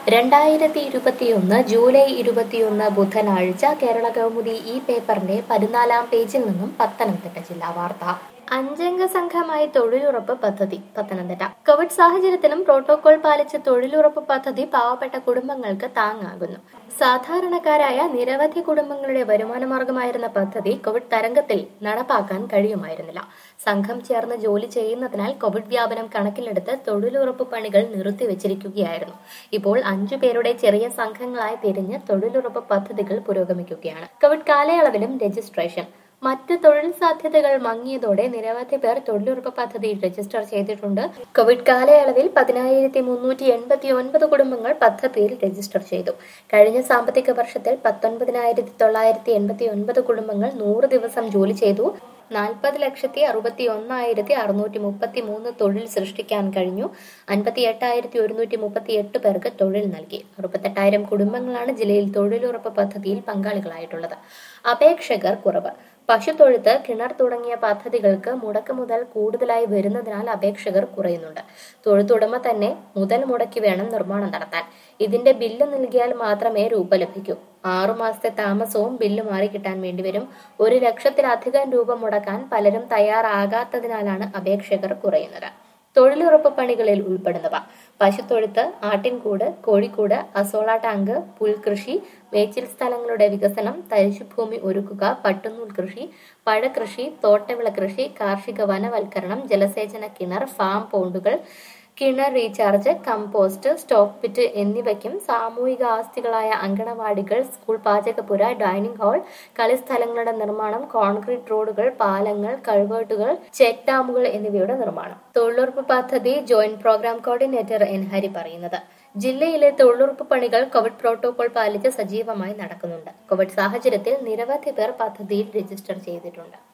രണ്ടായിരത്തി ഇരുപത്തിയൊന്ന് ജൂലൈ ഇരുപത്തിയൊന്ന് ബുധനാഴ്ച കേരള കൗമുദി ഈ പേപ്പറിന്റെ പതിനാലാം പേജിൽ നിന്നും പത്തനംതിട്ട ജില്ലാ വാർത്ത അഞ്ചംഗ സംഘമായി തൊഴിലുറപ്പ് പദ്ധതി പത്തനംതിട്ട കോവിഡ് സാഹചര്യത്തിലും പ്രോട്ടോകോൾ പാലിച്ച് തൊഴിലുറപ്പ് പദ്ധതി പാവപ്പെട്ട കുടുംബങ്ങൾക്ക് താങ്ങാകുന്നു സാധാരണക്കാരായ നിരവധി കുടുംബങ്ങളുടെ വരുമാനമാർഗമായിരുന്ന പദ്ധതി കോവിഡ് തരംഗത്തിൽ നടപ്പാക്കാൻ കഴിയുമായിരുന്നില്ല സംഘം ചേർന്ന് ജോലി ചെയ്യുന്നതിനാൽ കോവിഡ് വ്യാപനം കണക്കിലെടുത്ത് തൊഴിലുറപ്പ് പണികൾ നിർത്തിവെച്ചിരിക്കുകയായിരുന്നു ഇപ്പോൾ അഞ്ചു പേരുടെ ചെറിയ സംഘങ്ങളായി തിരിഞ്ഞ് തൊഴിലുറപ്പ് പദ്ധതികൾ പുരോഗമിക്കുകയാണ് കോവിഡ് കാലയളവിലും രജിസ്ട്രേഷൻ മറ്റ് തൊഴിൽ സാധ്യതകൾ മങ്ങിയതോടെ നിരവധി പേർ തൊഴിലുറപ്പ് പദ്ധതിയിൽ രജിസ്റ്റർ ചെയ്തിട്ടുണ്ട് കോവിഡ് കാലയളവിൽ പതിനായിരത്തി മുന്നൂറ്റി എൺപത്തി ഒൻപത് കുടുംബങ്ങൾ പദ്ധതിയിൽ രജിസ്റ്റർ ചെയ്തു കഴിഞ്ഞ സാമ്പത്തിക വർഷത്തിൽ പത്തൊൻപതിനായിരത്തി തൊള്ളായിരത്തി എൺപത്തി ഒൻപത് കുടുംബങ്ങൾ നൂറ് ദിവസം ജോലി ചെയ്തു നാൽപ്പത് ലക്ഷത്തി അറുപത്തി ഒന്നായിരത്തി അറുന്നൂറ്റി മുപ്പത്തി മൂന്ന് തൊഴിൽ സൃഷ്ടിക്കാൻ കഴിഞ്ഞു അൻപത്തി എട്ടായിരത്തി ഒരുന്നൂറ്റി മുപ്പത്തി എട്ട് പേർക്ക് തൊഴിൽ നൽകി അറുപത്തെട്ടായിരം കുടുംബങ്ങളാണ് ജില്ലയിൽ തൊഴിലുറപ്പ് പദ്ധതിയിൽ പങ്കാളികളായിട്ടുള്ളത് അപേക്ഷകർ കുറവ് പശുത്തൊഴുത്ത് കിണർ തുടങ്ങിയ പദ്ധതികൾക്ക് മുടക്ക് മുതൽ കൂടുതലായി വരുന്നതിനാൽ അപേക്ഷകർ കുറയുന്നുണ്ട് തൊഴുത്തുടമ തന്നെ മുതൽ മുടക്കി വേണം നിർമ്മാണം നടത്താൻ ഇതിന്റെ ബില്ല് നൽകിയാൽ മാത്രമേ രൂപ ലഭിക്കൂ ആറു മാസത്തെ താമസവും ബില്ല് മാറി കിട്ടാൻ വേണ്ടിവരും ഒരു ലക്ഷത്തിലധികം രൂപ മുടക്കാൻ പലരും തയ്യാറാകാത്തതിനാലാണ് അപേക്ഷകർ കുറയുന്നത് തൊഴിലുറപ്പ് പണികളിൽ ഉൾപ്പെടുന്നവ പശുത്തൊഴുത്ത് ആട്ടിൻകൂട് കോഴിക്കൂട് അസോള ടാങ്ക് പുൽകൃഷി മേച്ചിൽ സ്ഥലങ്ങളുടെ വികസനം തരിശുഭൂമി ഒരുക്കുക പട്ടുനൂൽ കൃഷി പഴകൃഷി തോട്ടവിള കൃഷി കാർഷിക വനവൽക്കരണം ജലസേചന കിണർ ഫാം പോണ്ടുകൾ കിണർ റീചാർജ് കമ്പോസ്റ്റ് സ്റ്റോക്ക് പിറ്റ് എന്നിവയ്ക്കും സാമൂഹിക ആസ്തികളായ അങ്കണവാടികൾ സ്കൂൾ പാചകപ്പുര ഡൈനിങ് ഹാൾ കളിസ്ഥലങ്ങളുടെ നിർമ്മാണം കോൺക്രീറ്റ് റോഡുകൾ പാലങ്ങൾ കൾവേർട്ടുകൾ ചെക്ക് ഡാമുകൾ എന്നിവയുടെ നിർമ്മാണം തൊഴിലുറപ്പ് പദ്ധതി joint programme coordinator N Hari പറയുന്നത് ജില്ലയിലെ തൊഴിലുറപ്പ് പണികൾ കോവിഡ് പ്രോട്ടോകോൾ പാലിച്ച് സജീവമായി നടക്കുന്നുണ്ട് കോവിഡ് സാഹചര്യത്തിൽ നിരവധി പേർ പദ്ധതിയിൽ രജിസ്റ്റർ ചെയ്തിട്ടുണ്ട്